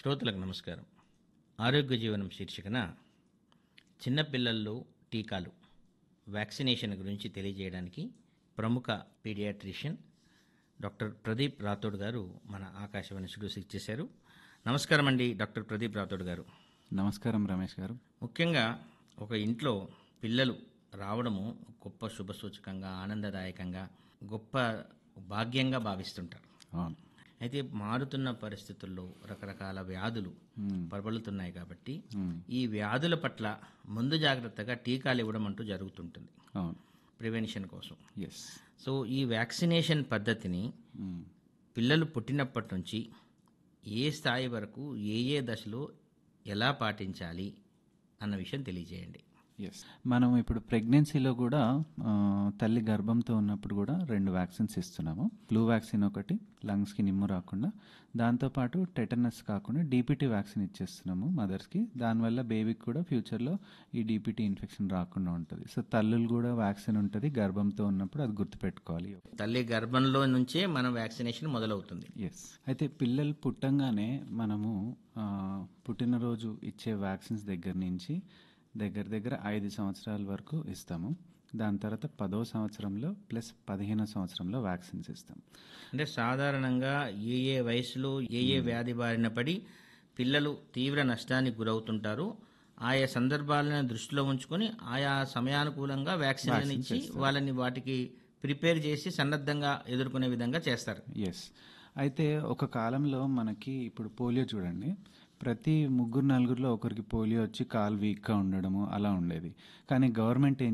శ్రోతలకు నమస్కారం ఆరోగ్య జీవనం శీర్షికన చిన్నపిల్లల్లో టీకాలు వ్యాక్సినేషన్ గురించి తెలియజేయడానికి ప్రముఖ పీడియాట్రిషియన్ డాక్టర్ ప్రదీప్ రాథోడ్ గారు మన ఆకాశవాణి స్టూడియోస్కి చేశారు నమస్కారం అండి డాక్టర్ ప్రదీప్ రాథోడ్ గారు నమస్కారం రమేష్ గారు ముఖ్యంగా ఒక ఇంట్లో పిల్లలు రావడము గొప్ప శుభసూచకంగా ఆనందదాయకంగా గొప్ప భాగ్యంగా భావిస్తుంటారు అవును అయితే మారుతున్న పరిస్థితుల్లో రకరకాల వ్యాధులు మ్మ్. ప్రబలుతున్నాయి కాబట్టి మ్మ్. ఈ వ్యాధుల పట్ల ముందు జాగ్రత్తగా టీకాలు ఇవ్వడం అంటూ జరుగుతుంటుంది అవును ప్రివెన్షన్ కోసం ఎస్ సో ఈ వ్యాక్సినేషన్ పద్ధతిని పిల్లలు పుట్టినప్పటి నుంచి ఏ స్థాయి వరకు ఏ ఏ దశలో ఎలా పాటించాలి అన్న విషయం తెలియజేయండి ఎస్ మనం ఇప్పుడు ప్రెగ్నెన్సీలో కూడా ఆ, తల్లి గర్భంతో ఉన్నప్పుడు కూడా రెండు వ్యాక్సిన్స్ ఇస్తున్నాము ఫ్లూ వ్యాక్సిన్ ఒకటి లంగ్స్కి నిమ్ము రాకుండా దాంతోపాటు టెటనస్ కాకుండా డీపీటీ వ్యాక్సిన్ ఇచ్చేస్తున్నాము మదర్స్కి దానివల్ల బేబీకి కూడా ఫ్యూచర్లో ఈ డీపీటీ ఇన్ఫెక్షన్ రాకుండా ఉంటుంది సో తల్లులు కూడా వ్యాక్సిన్ ఉంటుంది గర్భంతో ఉన్నప్పుడు అది గుర్తుపెట్టుకోవాలి తల్లి గర్భంలో నుంచే మన వ్యాక్సినేషన్ మొదలవుతుంది ఎస్ అయితే పిల్లలు పుట్టంగానే మనము ఆ, పుట్టినరోజు ఇచ్చే వ్యాక్సిన్స్ దగ్గర నుంచి దగ్గర దగ్గర ఐదు సంవత్సరాల వరకు ఇస్తాము దాని తర్వాత పదో సంవత్సరంలో ప్లస్ పదిహేనో సంవత్సరంలో వ్యాక్సిన్స్ ఇస్తాం అంటే సాధారణంగా ఏ ఏ వయసులో ఏ ఏ వ్యాధి బారిన పడి పిల్లలు తీవ్ర నష్టానికి గురవుతుంటారు ఆయా సందర్భాలను దృష్టిలో ఉంచుకొని ఆయా సమయానుకూలంగా వ్యాక్సిన్ ఇచ్చి వాళ్ళని వాటికి ప్రిపేర్ చేసి సన్నద్ధంగా ఎదుర్కొనే విధంగా చేస్తారు ఎస్ అయితే ఒక కాలంలో మనకి ఇప్పుడు పోలియో చూడండి ప్రతి ముగ్గురు నలుగురిలో ఒకరికి పోలియో వచ్చి కాలు వీక్గా ఉండడము అలా ఉండేది కానీ గవర్నమెంట్ ఏం